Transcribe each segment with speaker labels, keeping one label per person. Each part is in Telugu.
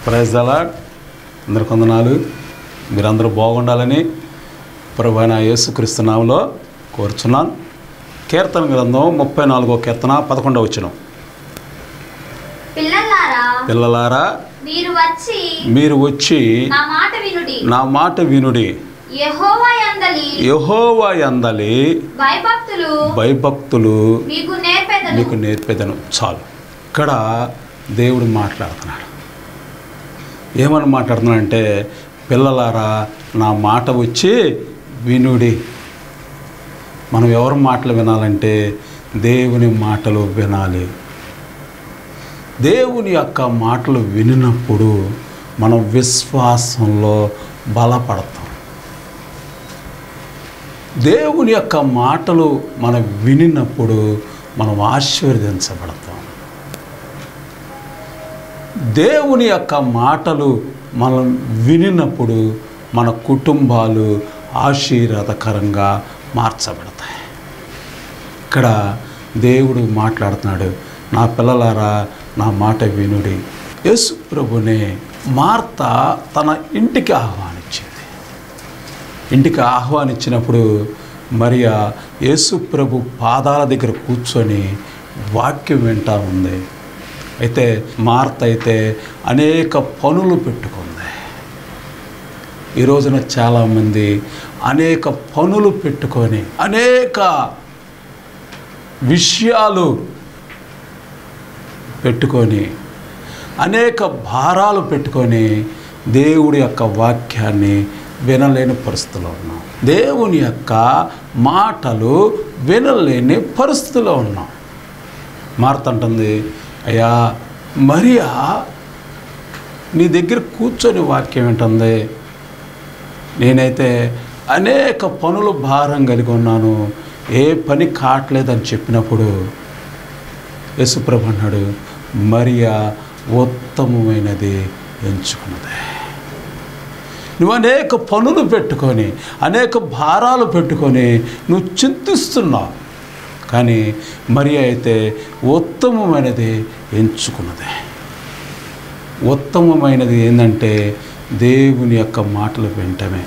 Speaker 1: ప్రైజ్ అలా అందరి కొందనాలు మీరందరూ బాగుండాలని ప్రభు అయిన యేసుక్రీస్తు నామములో కోరుచున్నాను కీర్తన గ్రంథం ముప్పై నాలుగో కీర్తన పదకొండవ వచ్చిన
Speaker 2: పిల్లలారా
Speaker 1: పిల్లలారా
Speaker 2: మీరు వచ్చి
Speaker 1: మీరు వచ్చి
Speaker 2: నా మాట వినుడి
Speaker 1: నా మాట వినుడి
Speaker 2: యెహోవా యందలి
Speaker 1: యహోవా అందలి
Speaker 2: భయభక్తులు
Speaker 1: భయభక్తులు
Speaker 2: మీకు నేర్పెదను
Speaker 1: నీకు నేర్పేదను చాలు ఇక్కడ దేవుడు మాట్లాడుతున్నాడు ఏమని మాట్లాడుతున్నాడంటే పిల్లలారా నా మాట వచ్చి వినుడి మనం ఎవరి మాటలు వినాలంటే దేవుని మాటలు వినాలి దేవుని యొక్క మాటలు వినినప్పుడు మనం విశ్వాసంలో బలపడతాం దేవుని యొక్క మాటలు మనం వినినప్పుడు మనం ఆశీర్వదించబడతాం దేవుని యొక్క మాటలు మనం వినినప్పుడు మన కుటుంబాలు ఆశీర్వాదకరంగా మార్చబడతాయి ఇక్కడ దేవుడు మాట్లాడుతున్నాడు నా పిల్లలారా నా మాట వినుడి యేసు ప్రభునే మార్త తన ఇంటికి ఆహ్వానించింది ఇంటికి ఆహ్వానించినప్పుడు మరియా యేసు ప్రభు పాదాల దగ్గర కూర్చొని వాక్యం వింటా ఉంది అయితే మార్త అయితే అనేక పనులు పెట్టుకుంది ఈ రోజున చాలామంది అనేక పనులు పెట్టుకొని అనేక విషయాలు పెట్టుకొని అనేక భారాలు పెట్టుకొని దేవుడి యొక్క వాక్యాన్ని వినలేని పరిస్థితిలో ఉన్నాం దేవుని యొక్క మాటలు వినలేని పరిస్థితిలో ఉన్నాం మారుతుంటుంది అయ్యా మరియా నీ దగ్గర కూర్చొని వాక్యం ఏంటుంది నేనైతే అనేక పనులు భారం కలిగి ఉన్నాను ఏ పని కావట్లేదని చెప్పినప్పుడు యేసుప్రభు అన్నాడు మరియా ఉత్తమమైనది ఎంచుకున్నదే నువ్వు అనేక పనులు పెట్టుకొని అనేక భారాలు పెట్టుకొని నువ్వు చింతిస్తున్నావు కానీ మరి అయితే ఉత్తమమైనది ఎంచుకున్నదే ఉత్తమమైనది ఏంటంటే దేవుని యొక్క మాటలు వింటమే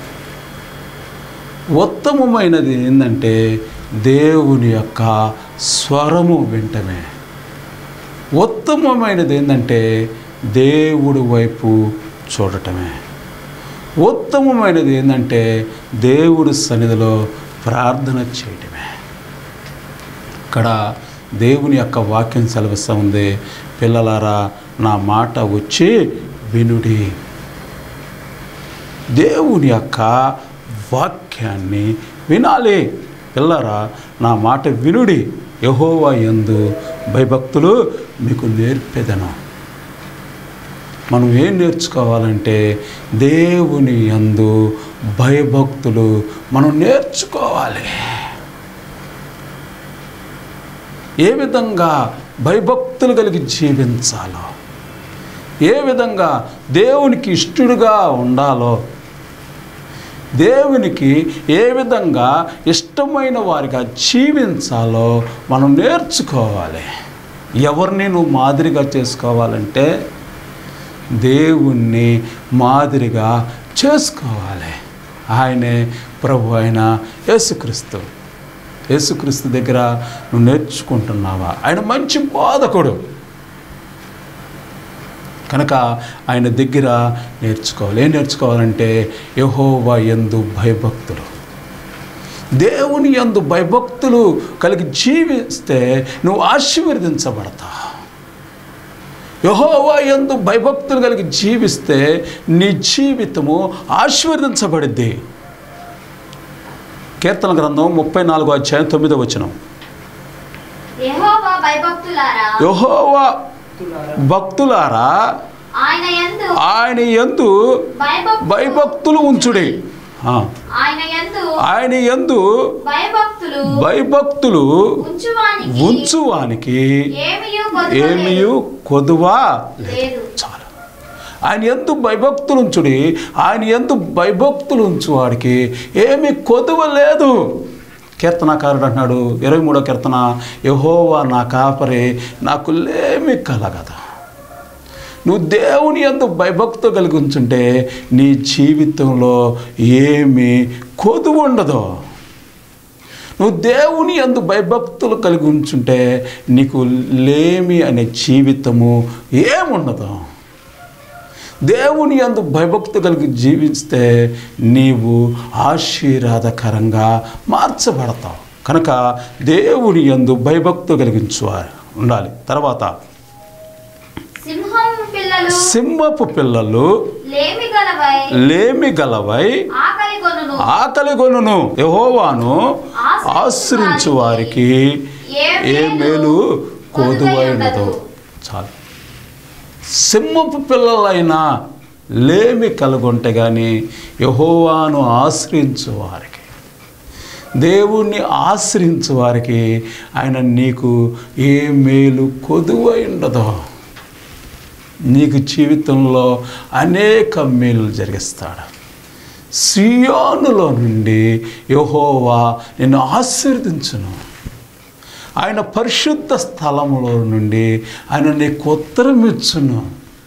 Speaker 1: ఉత్తమమైనది ఏంటంటే దేవుని యొక్క స్వరము వింటమే ఉత్తమమైనది ఏంటంటే దేవుడి వైపు చూడటమే ఉత్తమమైనది ఏంటంటే దేవుడి సన్నిధిలో ప్రార్థన చేయటమే ఇక్కడ దేవుని యొక్క వాక్యం సెలవిస్తూ ఉంది పిల్లలారా నా మాట వచ్చి వినుడి దేవుని యొక్క వాక్యాన్ని వినాలి పిల్లరా నా మాట వినుడి యహోవా యందు భయభక్తులు మీకు నేర్పేదను మనం ఏం నేర్చుకోవాలంటే దేవుని యందు భయభక్తులు మనం నేర్చుకోవాలి ఏ విధంగా భయభక్తులు కలిగి జీవించాలో ఏ విధంగా దేవునికి ఇష్టడుగా ఉండాలో దేవునికి ఏ విధంగా ఇష్టమైన వారిగా జీవించాలో మనం నేర్చుకోవాలి ఎవరిని నువ్వు మాదిరిగా చేసుకోవాలంటే దేవుణ్ణి మాదిరిగా చేసుకోవాలి ఆయనే ప్రభు అయిన యేసుక్రీస్తు యేసుక్రీస్తు దగ్గర నువ్వు నేర్చుకుంటున్నావా ఆయన మంచి బోధకుడు కనుక ఆయన దగ్గర నేర్చుకోవాలి ఏం నేర్చుకోవాలంటే యహోవా ఎందు భయభక్తులు దేవుని ఎందు భయభక్తులు కలిగి జీవిస్తే నువ్వు ఆశీర్వదించబడతావు యహోవా ఎందు భయభక్తులు కలిగి జీవిస్తే నీ జీవితము ఆశీర్వదించబడిద్ది కీర్తన గ్రంథం ముప్పై నాలుగో అధ్యాయం తొమ్మిదో వచనం
Speaker 2: యెహోవా భయభక్తులారా
Speaker 1: యహోవా భక్తులారా
Speaker 2: ఆయన యందు
Speaker 1: ఆయన ఎందు
Speaker 2: భయభక్తులు
Speaker 1: భయభక్తులు ఉంచుడి ఆ,
Speaker 2: ఆయన యందు
Speaker 1: ఆయన ఎందు
Speaker 2: భయభక్తులు
Speaker 1: భయభక్తులు
Speaker 2: ఉంచువానికి
Speaker 1: ఉంచువానికి
Speaker 2: ఏమియు
Speaker 1: ఏమియు కొదువా లేదు
Speaker 2: లేదు
Speaker 1: చాలు ఆయన ఎందు భయభక్తులు ఉంచుడి ఆయన ఎందు భయభక్తులు ఉంచువాడికి ఏమి కొదువ లేదు కీర్తనకారుడు అంటున్నాడు ఇరవై మూడో కీర్తన యహోవా నా కాపరి నాకు లేమి కలగదు నువ్వు దేవుని ఎందు భయభక్తి కలిగి ఉంచుంటే నీ జీవితంలో ఏమీ కొదువు ఉండదు నువ్వు దేవుని ఎందు భయభక్తులు కలిగి ఉంచుంటే నీకు లేమి అనే జీవితము ఏముండదు దేవుని యందు భయభక్తి కలిగి జీవిస్తే నీవు ఆశీర్వాదకరంగా మార్చబడతావు కనుక దేవుని యందు భయభక్తి కలిగించు ఉండాలి తర్వాత
Speaker 2: సింహం పిల్లలు
Speaker 1: సింహపు పిల్లలు
Speaker 2: లేమి గలవై
Speaker 1: లేమి గలవై
Speaker 2: ఆకలి కొనును
Speaker 1: ఆకలి కొనును యహోవాను ఆశ్రయించు వారికి ఏ మేలు కోదువై ఉండదు చాలు సింహపు పిల్లలైనా లేమి కలుగుంటే కానీ యహోవాను ఆశ్రయించు వారికి దేవుణ్ణి ఆశ్రయించు వారికి ఆయన నీకు ఏ మేలు కొదువై ఉండదు నీకు జీవితంలో అనేక మేలు జరిగిస్తాడు సియోనులో నుండి యహోవా నిన్ను ఆశీర్వదించును ఆయన పరిశుద్ధ స్థలములో నుండి ఆయన నీకు ఉత్తరం ఇచ్చును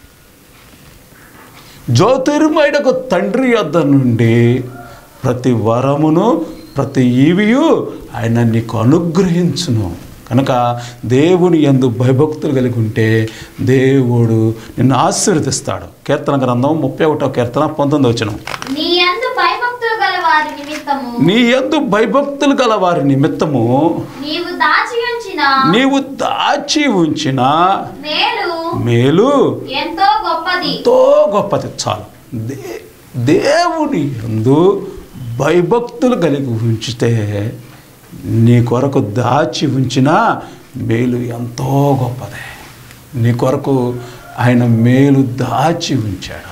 Speaker 1: జ్యోతిర్మయుడకు తండ్రి యొద్ద నుండి ప్రతి వరమును ప్రతి ఈవియు ఆయన నీకు అనుగ్రహించును కనుక దేవుని ఎందు భయభక్తులు కలిగి ఉంటే దేవుడు నిన్ను ఆశీర్వదిస్తాడు కీర్తన గ్రంథం ముప్పై ఒకటో కీర్తన పంతొమ్మిది వచ్చిన
Speaker 2: నీ అందు భయభక్తులు గల వారి నిమిత్తము
Speaker 1: నీ ఎందు భయభక్తులు గల వారి నిమిత్తము
Speaker 2: నీవు దాచి ఉంచిన
Speaker 1: నీవు దాచి ఉంచిన
Speaker 2: మేలు
Speaker 1: మేలు
Speaker 2: ఎంతో గొప్పది
Speaker 1: ఎంతో గొప్పది చాలు దే దేవుని ఎందు భయభక్తులు కలిగి ఉంచితే నీ కొరకు దాచి ఉంచిన మేలు ఎంతో గొప్పదే నీ కొరకు ఆయన మేలు దాచి ఉంచాడు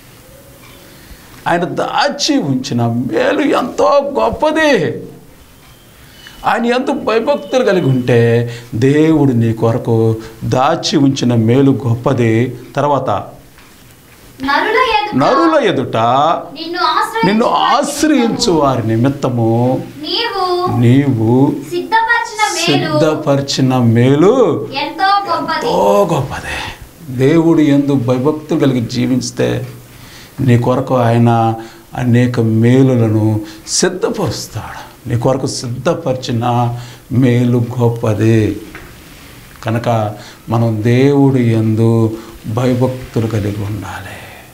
Speaker 1: ఆయన దాచి ఉంచిన మేలు ఎంతో గొప్పది ఆయన ఎంత భయభక్తులు కలిగి ఉంటే దేవుడు నీ కొరకు దాచి ఉంచిన మేలు గొప్పది తర్వాత
Speaker 2: నరుల ఎదుట
Speaker 1: నరుల ఎదుట
Speaker 2: నిన్ను
Speaker 1: నిన్ను
Speaker 2: ఆశ్రయించు
Speaker 1: ఆశ్రయించు వారి నిమిత్తము
Speaker 2: నీవు
Speaker 1: నీవు
Speaker 2: సిద్ధపరిచిన మేలు
Speaker 1: సిద్ధపరిచిన మేలు
Speaker 2: ఎంతో గొప్పది
Speaker 1: ఎంతో గొప్పదే దేవుడు ఎందు భయభక్తులు కలిగి జీవిస్తే నీ కొరకు ఆయన అనేక మేలులను సిద్ధపరుస్తాడు నీ కొరకు సిద్ధపరిచిన మేలు గొప్పది కనుక మనం దేవుడు ఎందు భయభక్తులు కలిగి ఉండాలి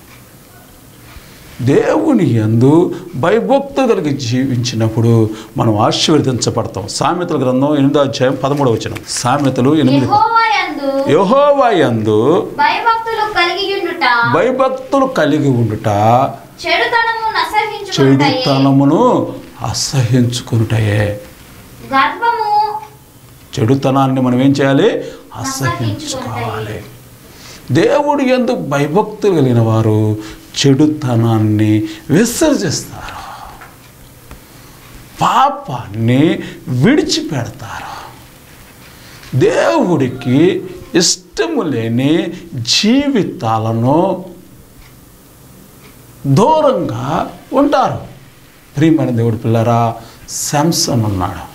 Speaker 1: దేవుని యందు భయభక్తులు కలిగి జీవించినప్పుడు మనం ఆశీర్వదించబడతాం సామెతల గ్రంథం ఎనిమిదో అధ్యాయం పదమూడవ వచనం సామెతలు ఎనిమిది
Speaker 2: యెహోవా యందు
Speaker 1: యహోవా యందు
Speaker 2: భయభక్తులు కలిగి ఉండుట
Speaker 1: భయభక్తులు కలిగి ఉండుట
Speaker 2: చెడుతనము నసహించుకుంటాయి
Speaker 1: చెడుతనమును అసహించుకునుటయే
Speaker 2: గర్వము
Speaker 1: చెడుతనాన్ని మనం ఏం చేయాలి అసహించుకోవాలి దేవుడు ఎందు భయభక్తులు కలిగిన వారు చెడుతనాన్ని విసర్జిస్తారు పాపాన్ని విడిచిపెడతారు దేవుడికి ఇష్టము లేని జీవితాలను దూరంగా ఉంటారు ప్రియమైన దేవుడి పిల్లరా శాంసన్ ఉన్నాడు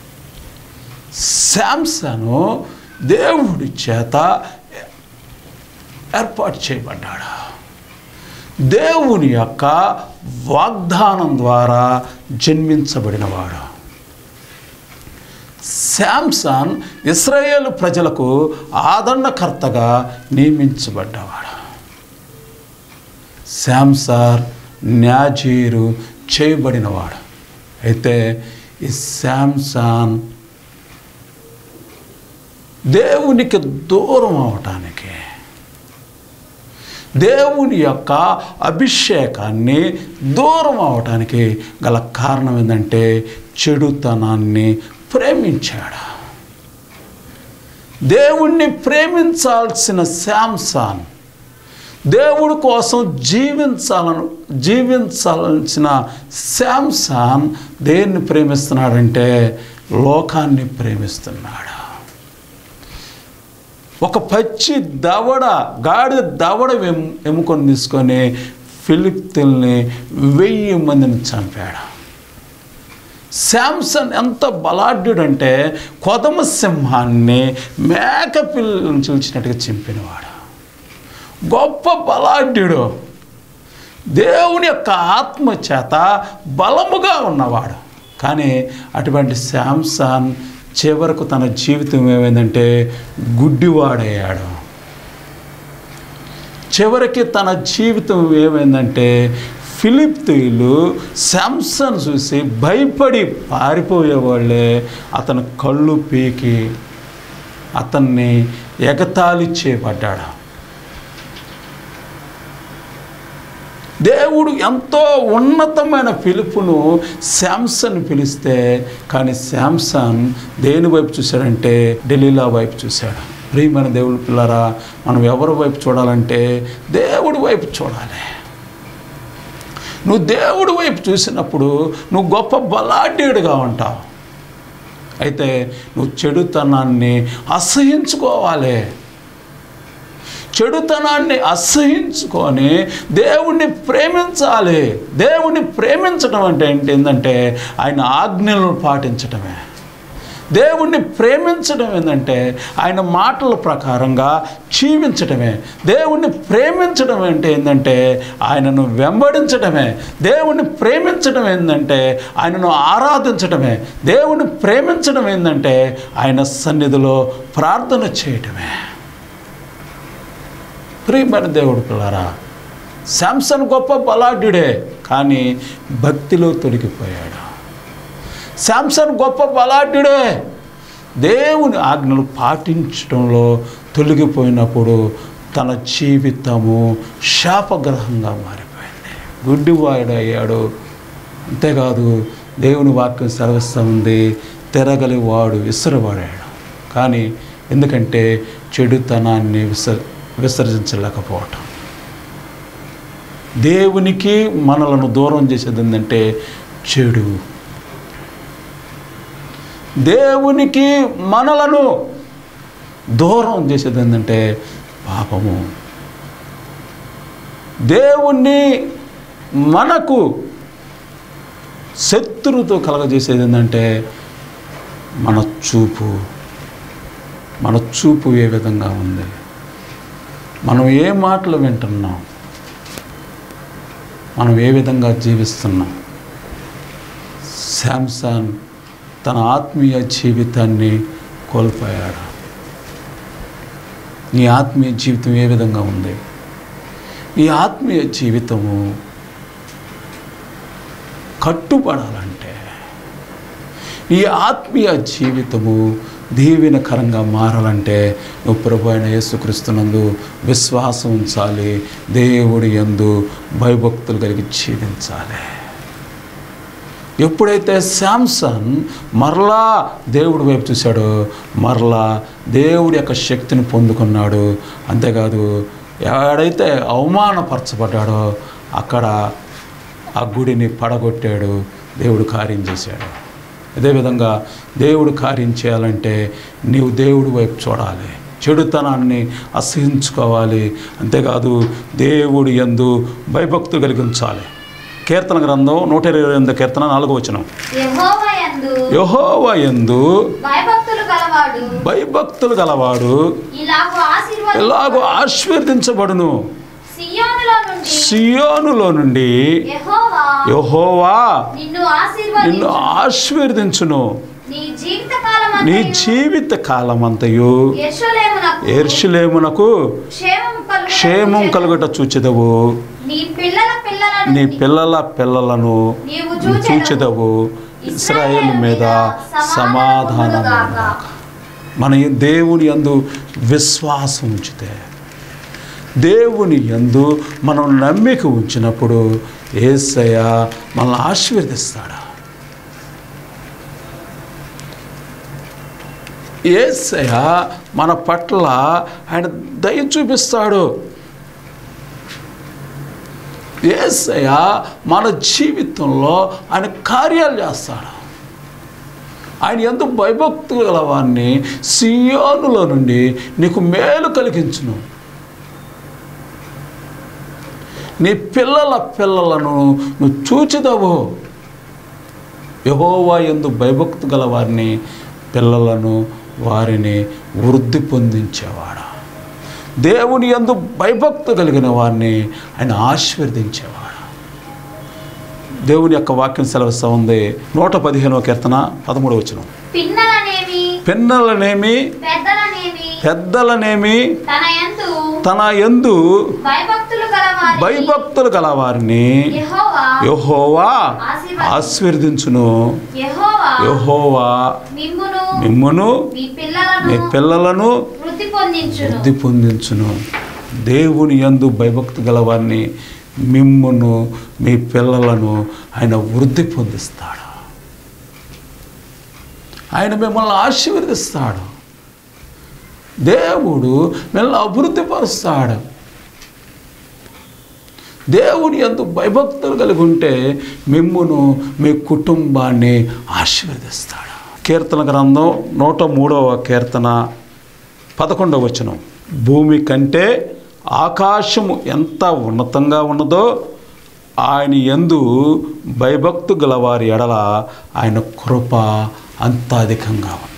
Speaker 1: శాంసను దేవుడి చేత ఏర్పాటు చేయబడ్డాడు దేవుని యొక్క వాగ్దానం ద్వారా జన్మించబడినవాడు శాంసన్ ఇస్రాయేలు ప్రజలకు ఆదరణకర్తగా నియమించబడ్డవాడు శాంసార్ న్యాజీరు చేయబడినవాడు అయితే ఈ శాంసాన్ దేవునికి దూరం అవటానికి దేవుని యొక్క అభిషేకాన్ని దూరం అవటానికి గల కారణం ఏంటంటే చెడుతనాన్ని ప్రేమించాడు దేవుణ్ణి ప్రేమించాల్సిన శాంసాన్ దేవుడి కోసం జీవించాలను జీవించాల్సిన శాంసాన్ దేన్ని ప్రేమిస్తున్నాడంటే లోకాన్ని ప్రేమిస్తున్నాడు ఒక పచ్చి దవడ గాడిద దవడ ఎమ్ ఎముకొని తీసుకొని ఫిలిప్తిల్ని వెయ్యి మందిని చంపాడు శాంసన్ ఎంత బలాఢ్యుడంటే కొదమ సింహాన్ని మేక పిల్లని చూచినట్టుగా చింపినవాడు గొప్ప బలాఢ్యుడు దేవుని యొక్క ఆత్మ చేత బలముగా ఉన్నవాడు కానీ అటువంటి శాంసన్ చివరకు తన జీవితం ఏమైందంటే గుడ్డివాడయ్యాడు చివరికి తన జీవితం ఏమైందంటే ఫిలిప్తీయులు శాంసన్ చూసి భయపడి పారిపోయేవాళ్ళే అతను కళ్ళు పీకి అతన్ని ఎగతాళి చేయబడ్డాడు దేవుడు ఎంతో ఉన్నతమైన పిలుపును శాంసన్ పిలిస్తే కానీ శాంసన్ దేని వైపు చూశాడంటే ఢిల్లీలా వైపు చూశాడు ప్రియమైన దేవుడు పిల్లరా మనం ఎవరి వైపు చూడాలంటే దేవుడి వైపు చూడాలి నువ్వు దేవుడి వైపు చూసినప్పుడు నువ్వు గొప్ప బలాఢ్యుడిగా ఉంటావు అయితే నువ్వు చెడుతనాన్ని అసహించుకోవాలి చెడుతనాన్ని అసహించుకొని దేవుణ్ణి ప్రేమించాలి దేవుణ్ణి ప్రేమించడం అంటే ఏంటి ఏంటంటే ఆయన ఆజ్ఞలను పాటించటమే దేవుణ్ణి ప్రేమించడం ఏంటంటే ఆయన మాటల ప్రకారంగా జీవించటమే దేవుణ్ణి ప్రేమించడం అంటే ఏంటంటే ఆయనను వెంబడించడమే దేవుణ్ణి ప్రేమించడం ఏంటంటే ఆయనను ఆరాధించడమే దేవుణ్ణి ప్రేమించడం ఏంటంటే ఆయన సన్నిధిలో ప్రార్థన చేయటమే ప్రియమైన దేవుడు పిల్లరా శాంసన్ గొప్ప బలాఢ్యుడే కానీ భక్తిలో తొలగిపోయాడు శాంసన్ గొప్ప బలాఢ్యుడే దేవుని ఆజ్ఞలు పాటించడంలో తొలగిపోయినప్పుడు తన జీవితము శాపగ్రహంగా మారిపోయింది గుడ్డివాడు అయ్యాడు అంతేకాదు దేవుని వాక్యం సెలవిస్తూ ఉంది తెరగలి వాడు విసరవాడాడు కానీ ఎందుకంటే చెడుతనాన్ని విసర్ విసర్జించలేకపోవటం దేవునికి మనలను దూరం చేసేది ఏంటంటే చెడు దేవునికి మనలను దూరం చేసేది ఏంటంటే పాపము దేవుణ్ణి మనకు శత్రువుతో కలగజేసేది ఏంటంటే మన చూపు మన చూపు ఏ విధంగా ఉంది మనం ఏ మాటలు వింటున్నాం మనం ఏ విధంగా జీవిస్తున్నాం శాంసన్ తన ఆత్మీయ జీవితాన్ని కోల్పోయాడు నీ ఆత్మీయ జీవితం ఏ విధంగా ఉంది నీ ఆత్మీయ జీవితము కట్టుబడాలంటే ఈ ఆత్మీయ జీవితము దీవెనకరంగా మారాలంటే నువ్వు ప్రభు అయిన యేసుక్రీస్తునందు విశ్వాసం ఉంచాలి దేవుడి యందు భయభక్తులు కలిగి జీవించాలి ఎప్పుడైతే శాంసన్ మరలా దేవుడి వైపు చూశాడో మరలా దేవుడి యొక్క శక్తిని పొందుకున్నాడు అంతేకాదు ఎక్కడైతే అవమానపరచబడ్డాడో అక్కడ ఆ గుడిని పడగొట్టాడు దేవుడు కార్యం చేశాడు అదేవిధంగా దేవుడు కార్యం చేయాలంటే నీవు దేవుడి వైపు చూడాలి చెడుతనాన్ని అసహించుకోవాలి అంతేకాదు దేవుడి యందు భయభక్తులు కలిగించాలి కీర్తన గ్రంథం నూట ఇరవై ఎనిమిది కీర్తన నాలుగో వచనం
Speaker 2: యెహోవా యందు
Speaker 1: యహోవ యందు
Speaker 2: భయభక్తులు గలవాడు
Speaker 1: భయభక్తులు గలవాడు
Speaker 2: ఇలాగు ఆశీర్వాద
Speaker 1: ఎలాగో ఆశీర్వదించబడును
Speaker 2: సియోనులో నుండి
Speaker 1: సియోనులో నుండి
Speaker 2: యెహోవా
Speaker 1: యహోవా
Speaker 2: నిన్ను
Speaker 1: నిన్ను
Speaker 2: ఆశీర్వదించు
Speaker 1: ఆశీర్వదించును
Speaker 2: నీ జీవిత కాలం
Speaker 1: నీ జీవిత కాలమంతయు
Speaker 2: యెరూషలేమునకు
Speaker 1: ఎర్షులేమునకు
Speaker 2: క్షేమం కలుగుటకు
Speaker 1: క్షేమం
Speaker 2: చేతువు.
Speaker 1: కలుగుట చూచెదవు
Speaker 2: నీ పిల్లల పిల్లలను
Speaker 1: నీ పిల్లల పిల్లలను
Speaker 2: నీవు
Speaker 1: నువ్వు చూచెదవు ఇస్రాయేల్ మీద సమాధానం మన ఈ దేవుని యందు విశ్వాసం ఉంచితే దేవుని యందు మనం నమ్మిక ఉంచినప్పుడు ఏసయ్య మనల్ని ఆశీర్వదిస్తాడు ఏసయ్య మన పట్ల ఆయన దయ చూపిస్తాడు ఏసయ్య మన జీవితంలో ఆయన కార్యాలు చేస్తాడు ఆయన ఎంత భయభక్తులు గల వారిని సియోనులో నుండి నీకు మేలు కలిగించును నీ పిల్లల పిల్లలను నువ్వు చూచిదవు యహోవా ఎందు భయభక్తు గల వారిని పిల్లలను వారిని వృద్ధి పొందించేవాడు దేవుని యందు భయభక్తు కలిగిన వారిని ఆయన ఆశీర్వదించేవాడు దేవుని యొక్క వాక్యం సెలవిస్తూ ఉంది నూట పదిహేనవ కీర్తన పదమూడవ వచనం
Speaker 2: పిన్నలనేమి
Speaker 1: పిన్నలనేమి
Speaker 2: పెద్దలనేమి
Speaker 1: పెద్దలనేమి
Speaker 2: తన యందు
Speaker 1: తన యందు
Speaker 2: భయభక్తులు గలవారి
Speaker 1: భయభక్తులు గలవారిని
Speaker 2: యెహోవా
Speaker 1: యహోవా
Speaker 2: ఆశీర్వదించును.
Speaker 1: ఆశీర్వదించును
Speaker 2: యెహోవా
Speaker 1: యహోవా
Speaker 2: మిమ్మును
Speaker 1: మిమ్మును
Speaker 2: మీ పిల్లలను
Speaker 1: మీ పిల్లలను
Speaker 2: వృద్ధి పొందించును
Speaker 1: వృద్ధి పొందించును దేవుని యందు భయభక్తి గలవారిని మిమ్మును మీ పిల్లలను ఆయన వృద్ధి పొందిస్తాడు ఆయన మిమ్మల్ని ఆశీర్వదిస్తాడు దేవుడు మిమ్మల్ని అభివృద్ధిపరుస్తాడు దేవుని ఎందు భయభక్తులు కలిగి ఉంటే మిమ్మును మీ కుటుంబాన్ని ఆశీర్వదిస్తాడు కీర్తన గ్రంథం నూట మూడవ కీర్తన పదకొండవ వచనం భూమి కంటే ఆకాశము ఎంత ఉన్నతంగా ఉన్నదో ఆయన ఎందు భయభక్తు గలవారి ఎడల ఆయన కృప అంత అధికంగా ఉంది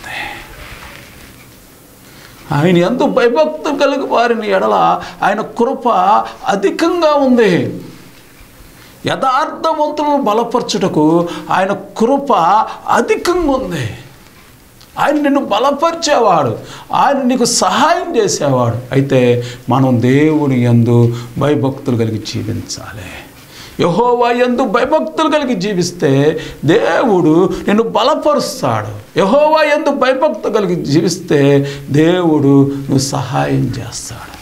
Speaker 1: ఆయన ఎందు భయభక్తు కలిగి వారిని ఎడల ఆయన కృప అధికంగా ఉంది యథార్థవంతులను బలపరచుటకు ఆయన కృప అధికంగా ఉంది ఆయన నిన్ను బలపరిచేవాడు ఆయన నీకు సహాయం చేసేవాడు అయితే మనం దేవుని యందు భయభక్తులు కలిగి జీవించాలి యహోవా యందు భయభక్తులు కలిగి జీవిస్తే దేవుడు నిన్ను బలపరుస్తాడు యహోవా యందు భయభక్తు కలిగి జీవిస్తే దేవుడు నువ్వు సహాయం చేస్తాడు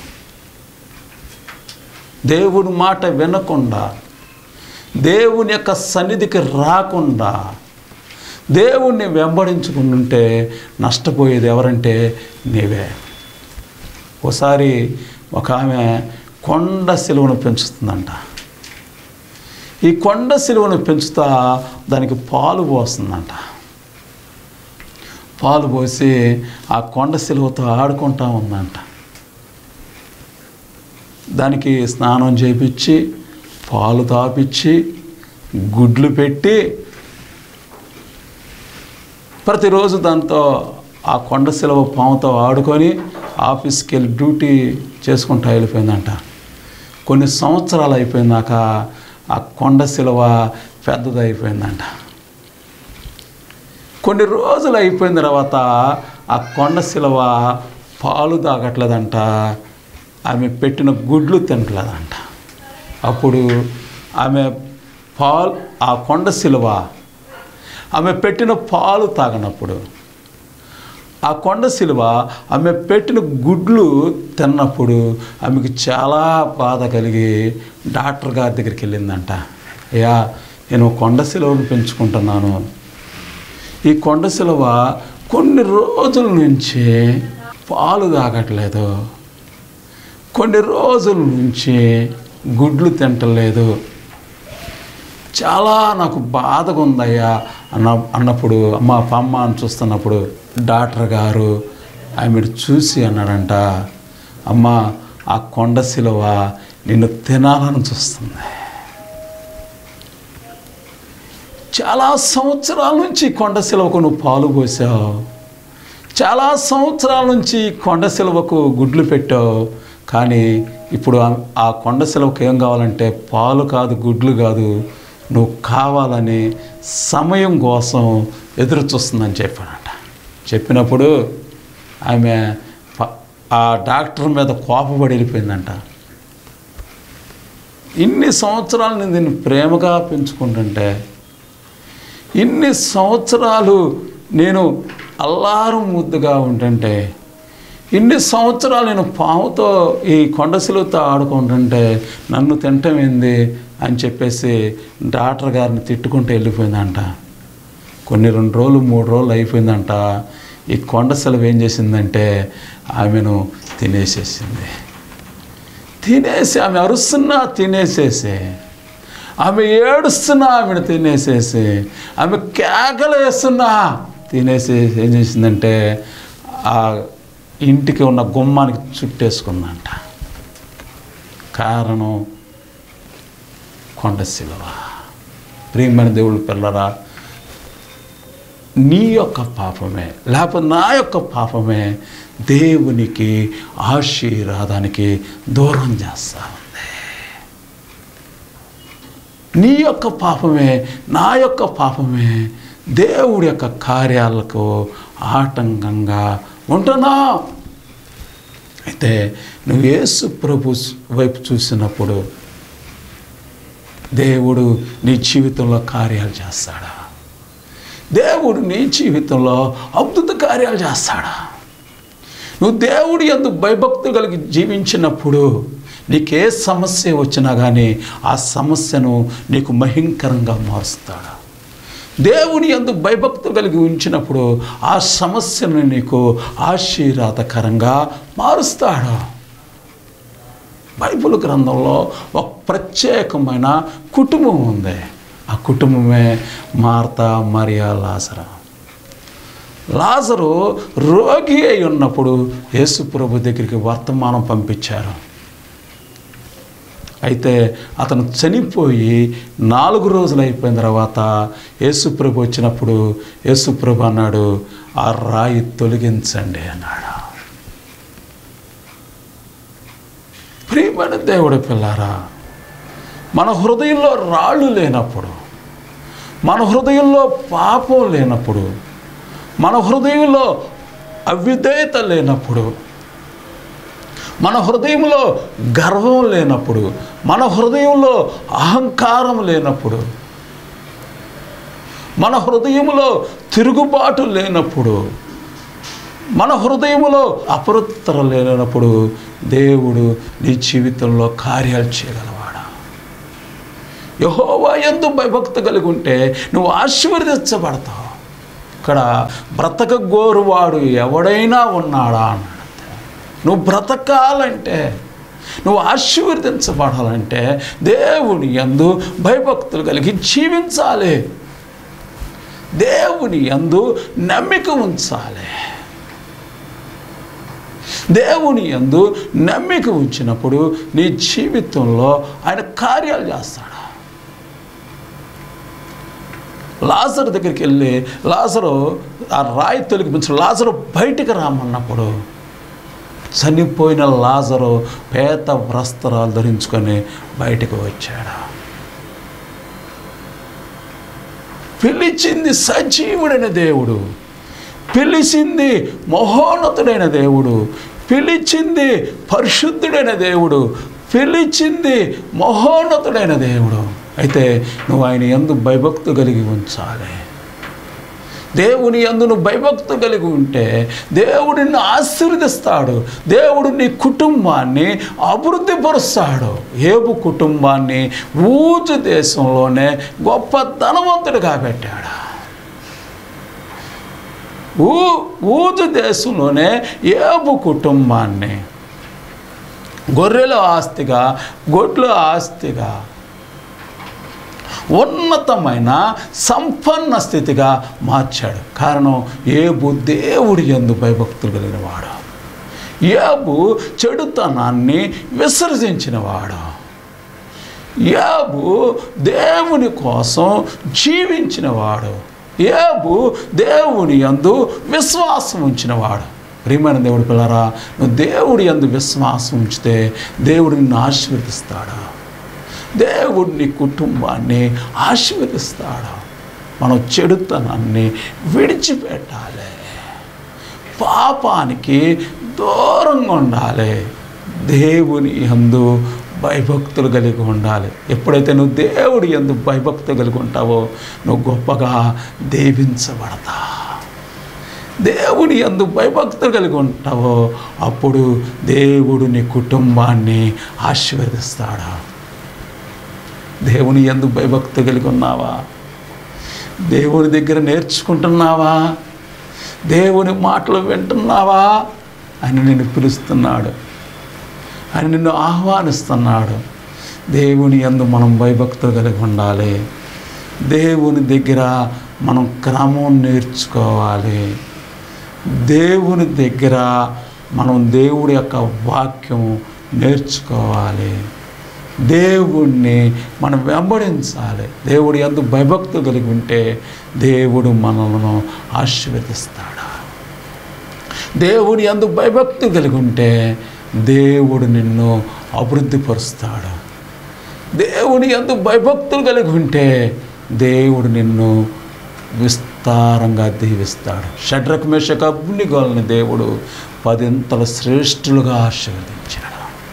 Speaker 1: దేవుని మాట వినకుండా దేవుని యొక్క సన్నిధికి రాకుండా దేవుణ్ణి వెంబడించుకుంటుంటే నష్టపోయేది ఎవరంటే నీవే ఒకసారి ఒక ఆమె కొండ సిలువను పెంచుతుందంట ఈ కొండ సిలువను పెంచుతా దానికి పాలు పోస్తుందంట పాలు పోసి ఆ కొండ సిలువతో ఆడుకుంటా ఉందంట దానికి స్నానం చేపించి పాలు తాపిచ్చి గుడ్లు పెట్టి ప్రతిరోజు దాంతో ఆ కొండ సెలవు పాముతో ఆడుకొని ఆఫీస్కి వెళ్ళి డ్యూటీ చేసుకుంటూ వెళ్ళిపోయిందంట కొన్ని సంవత్సరాలు అయిపోయిందాక ఆ కొండ సిలువ పెద్దదైపోయిందంట కొన్ని రోజులు అయిపోయిన తర్వాత ఆ కొండ సిలువ పాలు తాగట్లేదంట ఆమె పెట్టిన గుడ్లు తినట్లేదంట అప్పుడు ఆమె పాలు ఆ కొండ సిలువ ఆమె పెట్టిన పాలు తాగనప్పుడు ఆ కొండ సిలువ ఆమె పెట్టిన గుడ్లు తిన్నప్పుడు ఆమెకు చాలా బాధ కలిగి డాక్టర్ గారి దగ్గరికి వెళ్ళిందంట అయ్యా నేను కొండ సిలువను పెంచుకుంటున్నాను ఈ కొండ సిలువ కొన్ని రోజుల నుంచి పాలు తాగట్లేదు కొన్ని రోజుల నుంచి గుడ్లు తింటలేదు చాలా నాకు బాధగా ఉందయ్యా అన్న అన్నప్పుడు అమ్మ పమ్మ అని చూస్తున్నప్పుడు డాక్టర్ గారు ఆమె చూసి అన్నాడంట అమ్మ ఆ కొండ సిలువ నిన్ను తినాలని చూస్తుంది చాలా సంవత్సరాల నుంచి ఈ కొండ సిలువకు నువ్వు పాలు పోసావు చాలా సంవత్సరాల నుంచి ఈ కొండ సిలువకు గుడ్లు పెట్టావు కానీ ఇప్పుడు ఆ- ఆ కొండ సిలువకు ఏం కావాలంటే పాలు కాదు గుడ్లు కాదు నువ్వు కావాలని సమయం కోసం ఎదురు చూస్తుందని చెప్పాడంట చెప్పినప్పుడు ఆమె ప- ఆ డాక్టర్ మీద కోపపడి వెళ్ళిపోయిందంట ఇన్ని సంవత్సరాలు నేను దీన్ని ప్రేమగా పెంచుకుంటుంటే ఇన్ని సంవత్సరాలు నేను అల్లారం ముద్దుగా ఉంటుంటే ఇన్ని సంవత్సరాలు నేను పాముతో ఈ కొండసిలుతో ఆడుకుంటుంటే నన్ను తింటం ఏంది అని చెప్పేసి డాక్టర్ గారిని తిట్టుకుంటూ వెళ్ళిపోయిందంట కొన్ని రెండు రోజులు మూడు రోజులు అయిపోయిందంట ఈ కొండ సెలవు ఏం చేసిందంటే ఆమెను తినేసేసింది తినేసి ఆమె అరుస్తున్నా తినేసేసి ఆమె ఏడుస్తున్నా ఆమెను తినేసేసి ఆమె కేకలు వేస్తున్నా తినేసి ఏం చేసిందంటే ఆ ఇంటికి ఉన్న గుమ్మానికి చుట్టేసుకుందంట కారణం కొండ శిలువ ప్రియమైన దేవుడు పిల్లరా నీ యొక్క పాపమే లేకపోతే నా యొక్క పాపమే దేవునికి ఆశీర్వాదానికి దూరం చేస్తా ఉంది నీ యొక్క పాపమే నా యొక్క పాపమే దేవుడి యొక్క కార్యాలకు ఆటంకంగా ఉంటున్నా అయితే నువ్వు యేసు ప్రభు వైపు చూసినప్పుడు దేవుడు నీ జీవితంలో కార్యాలు చేస్తాడా దేవుడు నీ జీవితంలో అద్భుత కార్యాలు చేస్తాడా నువ్వు దేవుడి ఎందు భయభక్తు కలిగి జీవించినప్పుడు నీకే సమస్య వచ్చినా కానీ ఆ సమస్యను నీకు మహింకరంగా మారుస్తాడు దేవుని ఎందు భయభక్తు కలిగి ఉంచినప్పుడు ఆ సమస్యను నీకు ఆశీర్వాదకరంగా మారుస్తాడు బైబిల్ గ్రంథంలో ఒక ప్రత్యేకమైన కుటుంబం ఉంది ఆ కుటుంబమే మార్త మరియా లాజరా లాజరు రోగి అయి ఉన్నప్పుడు యేసు ప్రభు దగ్గరికి వర్తమానం పంపించారు అయితే అతను చనిపోయి నాలుగు రోజులు అయిపోయిన తర్వాత యేసుప్రభు వచ్చినప్పుడు యేసుప్రభు అన్నాడు ఆ రాయి తొలగించండి అన్నాడు ప్రియమైన దేవుడి పిల్లారా మన హృదయంలో రాళ్ళు లేనప్పుడు మన హృదయంలో పాపం లేనప్పుడు మన హృదయంలో అవిధేయత లేనప్పుడు మన హృదయంలో గర్వం లేనప్పుడు మన హృదయంలో అహంకారం లేనప్పుడు మన హృదయంలో తిరుగుబాటు లేనప్పుడు మన హృదయంలో అపరుత్తర లేనప్పుడు దేవుడు నీ జీవితంలో కార్యాలు చేయగలవాడా యహోవా ఎందు భయభక్తి కలిగి ఉంటే నువ్వు ఆశీర్వదించబడతావు ఇక్కడ బ్రతక గోరువాడు ఎవడైనా ఉన్నాడా అన్నాడు నువ్వు బ్రతకాలంటే నువ్వు ఆశీర్వదించబడాలంటే దేవుని యందు భయభక్తులు కలిగి జీవించాలి దేవుని యందు నమ్మిక ఉంచాలి దేవుని యందు నమ్మిక ఉంచినప్పుడు నీ జీవితంలో ఆయన కార్యాలు చేస్తాడు లాజరు దగ్గరికి వెళ్ళి లాజరు ఆ రాయి తొలగించు లాజరు బయటికి రామన్నప్పుడు చనిపోయిన లాజరు పేత వస్త్రాలు ధరించుకొని బయటకు వచ్చాడు పిలిచింది సజీవుడైన దేవుడు పిలిచింది మహోన్నతుడైన దేవుడు పిలిచింది పరిశుద్ధుడైన దేవుడు పిలిచింది మహోన్నతుడైన దేవుడు అయితే నువ్వు ఆయన ఎందు భయభక్తు కలిగి ఉంచాలి దేవుని యందు నువ్వు భయభక్తు కలిగి ఉంటే దేవుడు నిన్ను ఆశీర్వదిస్తాడు దేవుడు నీ కుటుంబాన్ని అభివృద్ధి పరుస్తాడు ఏబు కుటుంబాన్ని ఊజు దేశంలోనే గొప్ప ధనవంతుడిగా పెట్టాడు ఊ ఊజు దేశంలోనే ఏబు కుటుంబాన్ని గొర్రెల ఆస్తిగా గొడ్ల ఆస్తిగా ఉన్నతమైన సంపన్న స్థితిగా మార్చాడు కారణం ఏబు దేవుడి ఎందు భయభక్తులు కలిగిన వాడు ఏబు చెడుతనాన్ని విసర్జించినవాడు ఏబు దేవుని కోసం జీవించినవాడు ఏబు దేవుని యందు విశ్వాసం ఉంచినవాడు ప్రియమైన దేవుడి పిల్లరా నువ్వు దేవుడి యందు విశ్వాసం ఉంచితే దేవుడు నిన్ను ఆశీర్వదిస్తాడు దేవుడు నీ కుటుంబాన్ని ఆశీర్వదిస్తాడు మనం చెడుతనాన్ని విడిచిపెట్టాలి పాపానికి దూరంగా ఉండాలి దేవుని యందు భయభక్తులు కలిగి ఉండాలి ఎప్పుడైతే నువ్వు దేవుడి యందు భయభక్తులు కలిగి ఉంటావో నువ్వు గొప్పగా దీవించబడతా దేవుని యందు భయభక్తులు కలిగి ఉంటావో అప్పుడు దేవుడు నీ కుటుంబాన్ని ఆశీర్వదిస్తాడు దేవుని ఎందు భయభక్తి కలిగి ఉన్నావా దేవుని దగ్గర నేర్చుకుంటున్నావా దేవుని మాటలు వింటున్నావా అని నిన్ను పిలుస్తున్నాడు అని నిన్ను ఆహ్వానిస్తున్నాడు దేవుని యందు మనం భయభక్తులు కలిగి ఉండాలి దేవుని దగ్గర మనం క్రమం నేర్చుకోవాలి దేవుని దగ్గర మనం దేవుడి యొక్క వాక్యం నేర్చుకోవాలి దేవుణ్ణి మనం వెంబడించాలి దేవుడి ఎందు భయభక్తు కలిగి ఉంటే దేవుడు మనలను ఆశీర్వదిస్తాడు దేవుని అందు భయభక్తి కలిగి ఉంటే దేవుడు నిన్ను అభివృద్ధిపరుస్తాడు దేవుని అందు భయభక్తులు కలిగి ఉంటే దేవుడు నిన్ను విస్తారంగా దీవిస్తాడు షడ్రక్ మేషక అగ్నిగోలని దేవుడు పదింతల శ్రేష్ఠులుగా ఆశీర్వదించాడు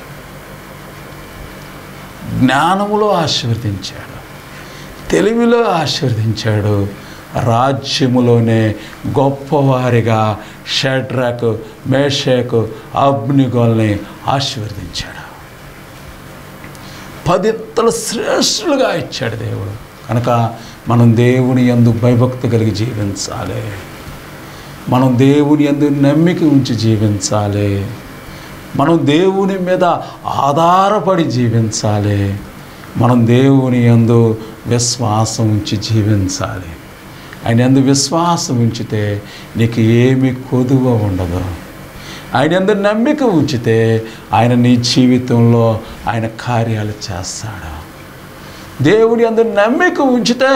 Speaker 1: జ్ఞానములో ఆశీర్వదించాడు తెలివిలో ఆశీర్వదించాడు రాజ్యములోనే గొప్పవారిగా షడ్రక్ మేషక్ అగ్నిగోల్ని ఆశీర్వదించాడు పదింతల శ్రేష్ఠులుగా ఇచ్చాడు దేవుడు కనుక మనం దేవుని యందు భయభక్తి కలిగి జీవించాలి మనం దేవుని యందు నమ్మిక ఉంచి జీవించాలి మనం దేవుని మీద ఆధారపడి జీవించాలి మనం దేవుని యందు విశ్వాసం ఉంచి జీవించాలి ఆయన యందు విశ్వాసం ఉంచితే నీకు ఏమి కొదువ ఉండదు ఆయన ఎందు నమ్మిక ఉంచితే ఆయన నీ జీవితంలో ఆయన కార్యాలు చేస్తాడు దేవుడి అందు నమ్మిక ఉంచితే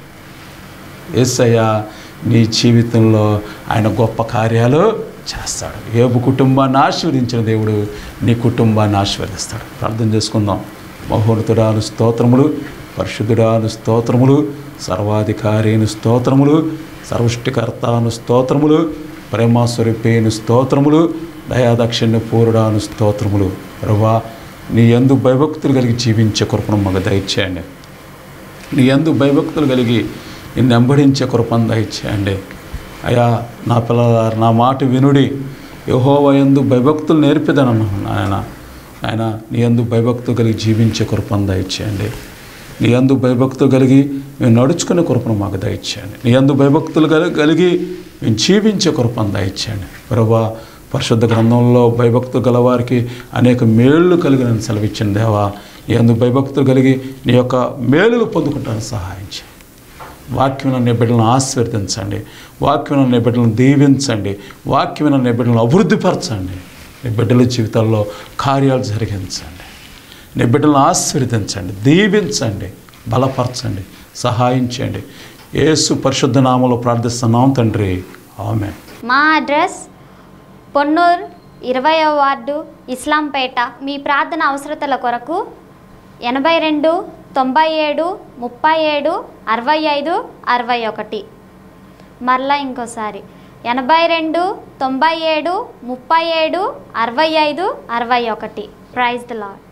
Speaker 1: ఏసయ్య నీ జీవితంలో ఆయన గొప్ప కార్యాలు చేస్తాడు ఏబు కుటుంబాన్ని ఆశీర్వదించిన దేవుడు నీ కుటుంబాన్ని ఆశీర్వదిస్తాడు ప్రార్థన చేసుకుందాం మహోన్నతుడాను స్తోత్రములు పరిశుద్ధుడాను స్తోత్రములు సర్వాధికారిను స్తోత్రములు సర్వష్టికర్తాను స్తోత్రములు ప్రేమాస్వరూపేను స్తోత్రములు దయాదక్షిణ్య పూరుడాను స్తోత్రములు ప్రభా నీ ఎందు భయభక్తులు కలిగి జీవించే కృపను మాకు దయచేయండి నీ ఎందు భయభక్తులు కలిగి నిన్ను వెంబడించే కృపను దయచేయండి అయ్యా నా పిల్లల నా మాట వినుడి యహోవ ఎందు భయభక్తులు నేర్పిదనన్నాను నాయన ఆయన నీ ఎందు భయభక్తులు కలిగి జీవించే కృపను దయచేయండి నీ అందు భయభక్తులు కలిగి మేము నడుచుకునే కృపను మాకు దయచేయండి నీ అందు భయభక్తులు కలి- కలిగి మేము జీవించే కృపను దయచేయండి ప్రభా పరిశుద్ధ గ్రంథంలో భయభక్తులు గలవారికి అనేక మేళ్ళు కలిగిన సెలవిచ్చిన దేవా నీ అందు భయభక్తులు కలిగి నీ యొక్క మేలులు పొందుకుంటాను సహాయం చేయండి వాక్యం అనే బిడ్డలను ఆశీర్వదించండి వాక్యం అనే బిడ్డలను దీవించండి వాక్యం అనే బిడ్డలను అభివృద్ధిపరచండి నీ బిడ్డల జీవితాల్లో కార్యాలు జరిగించండి నీ బిడ్డలను ఆశీర్వదించండి దీవించండి బలపరచండి సహాయం చేయండి యేసు పరిశుద్ధ నామంలో ప్రార్థిస్తున్నాం తండ్రి ఆమె
Speaker 3: మా అడ్రస్ పొన్నూరు ఇరవయో వార్డు ఇస్లాంపేట మీ ప్రార్థన అవసరతల కొరకు ఎనభై రెండు తొంభై ఏడు ముప్పై ఏడు అరవై ఐదు అరవై ఒకటి మరలా ఇంకోసారి ఎనభై రెండు తొంభై ఏడు ముప్పై ఏడు అరవై ఐదు అరవై ఒకటి ప్రైజ్ ద లాడ్